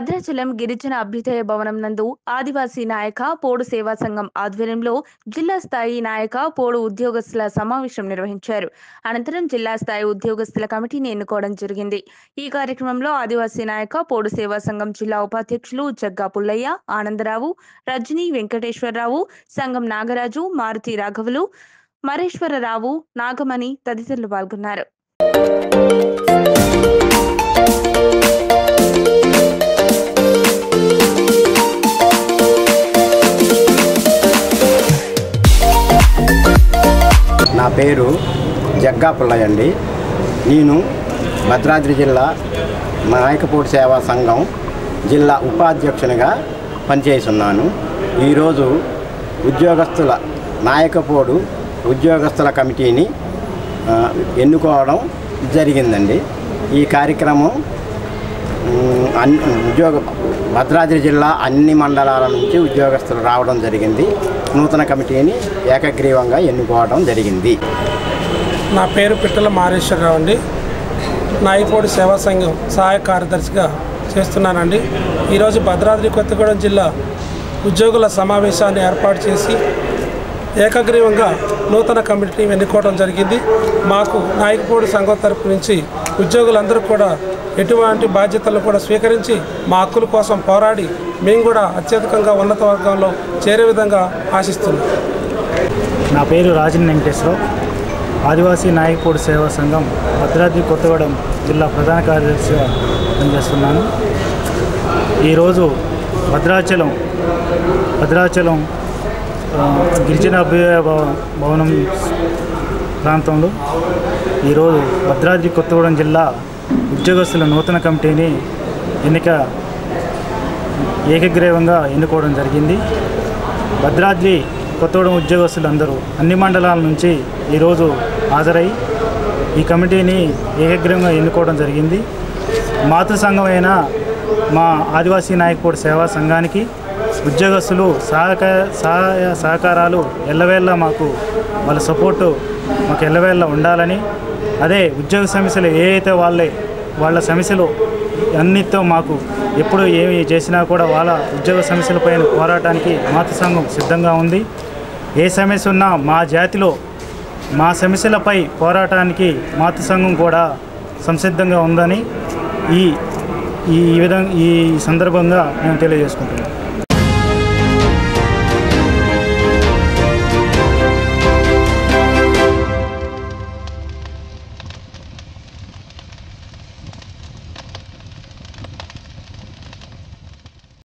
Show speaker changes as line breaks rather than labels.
భద్రాచలం గిరిజన అభ్యుదయ భవనం నందు ఆదివాసీ నాయక పోడు సేవా సంఘం ఆధ్వర్యంలో జిల్లా స్థాయి నాయక పోడు ఉద్యోగస్తుల సమావేశం నిర్వహించారు అనంతరం జిల్లా స్థాయి ఉద్యోగస్తుల కమిటీని ఎన్నుకోవడం జరిగింది ఈ కార్యక్రమంలో ఆదివాసీ నాయక పోడు సేవా సంఘం జిల్లా ఉపాధ్యక్షులు జగ్గా పుల్లయ్య ఆనందరావు రజనీ వెంకటేశ్వరరావు సంఘం నాగరాజు మారుతి రాఘవులు మరేశ్వరరావు నాగమణి తదితరులు పాల్గొన్నారు
నా పేరు జగ్గా పుల్లయ్య అండి నేను భద్రాద్రి జిల్లా నాయకపోటు సేవా సంఘం జిల్లా ఉపాధ్యక్షునిగా పనిచేస్తున్నాను ఈరోజు ఉద్యోగస్తుల నాయకపోడు ఉద్యోగస్తుల కమిటీని ఆ, ఎన్నుకోవడం జరిగిందండి ఈ కార్యక్రమం ఉమ్, అన్ని ఉద్యోగ భద్రాద్రి జిల్లా అన్ని మండలాల నుంచి ఉద్యోగస్తులు రావడం జరిగింది నూతన కమిటీని ఏకగ్రీవంగా ఎన్నుకోవడం జరిగింది
నా పేరు పిట్టల మారేశ్వరరావు అండి నాయపోడి సేవా సంఘం సహాయ కార్యదర్శిగా చేస్తున్నానండి ఈరోజు భద్రాద్రి కొత్తగూడెం జిల్లా ఉద్యోగుల సమావేశాన్ని ఏర్పాటు చేసి ఏకగ్రీవంగా నూతన కమిటీని ఎన్నుకోవడం జరిగింది మాకు నాయకపూడి సంఘం తరపు నుంచి ఉద్యోగులందరూ కూడా ఎటువంటి బాధ్యతలు కూడా స్వీకరించి మా హక్కుల కోసం పోరాడి మేము కూడా అత్యధికంగా ఉన్నత వర్గంలో చేరే విధంగా ఆశిస్తున్నాం
నా పేరు రాజన్ వెంకటేశ్వరరావు ఆదివాసీ నాయకపూడి సేవా సంఘం భద్రాద్రి కొత్తగూడెం జిల్లా ప్రధాన కార్యదర్శిగా పనిచేస్తున్నాను ఈరోజు భద్రాచలం భద్రాచలం ఆ, గిరిజన అభ్యుదయ భవ- భవనం ప్రాంతంలో ఈరోజు భద్రాద్రి కొత్తగూడెం జిల్లా ఉద్యోగస్తుల నూతన కమిటీని ఎన్నిక ఏకగ్రీవంగా ఎన్నుకోవడం జరిగింది భద్రాద్రి కొత్తగూడెం ఉద్యోగస్తులందరూ అన్ని మండలాల నుంచి ఈరోజు హాజరై ఈ కమిటీని ఏకగ్రీవంగా ఎన్నుకోవడం జరిగింది మాతృ సంఘమైన మా ఆదివాసీ నాయకపోడు సేవా సంఘానికి ఉద్యోగస్తులు సహక సహాయ సహకారాలు ఎల్లవేళ్ళ మాకు వాళ్ళ సపోర్టు మాకు ఎల్లవేళ్ళ ఉండాలని అదే ఉద్యోగ సమస్యలు ఏ అయితే వాళ్ళే వాళ్ళ సమస్యలు అన్నిటితో మాకు ఎప్పుడు ఏమి చేసినా కూడా వాళ్ళ ఉద్యోగ సమస్యలపైన పోరాటానికి మాతృ సంఘం సిద్ధంగా ఉంది ఏ సమస్య ఉన్నా మా జాతిలో మా సమస్యలపై పోరాటానికి మాతృ సంఘం కూడా సంసిద్ధంగా ఉందని ఈ ఈ విధంగా ఈ సందర్భంగా మేము తెలియజేసుకుంటున్నాం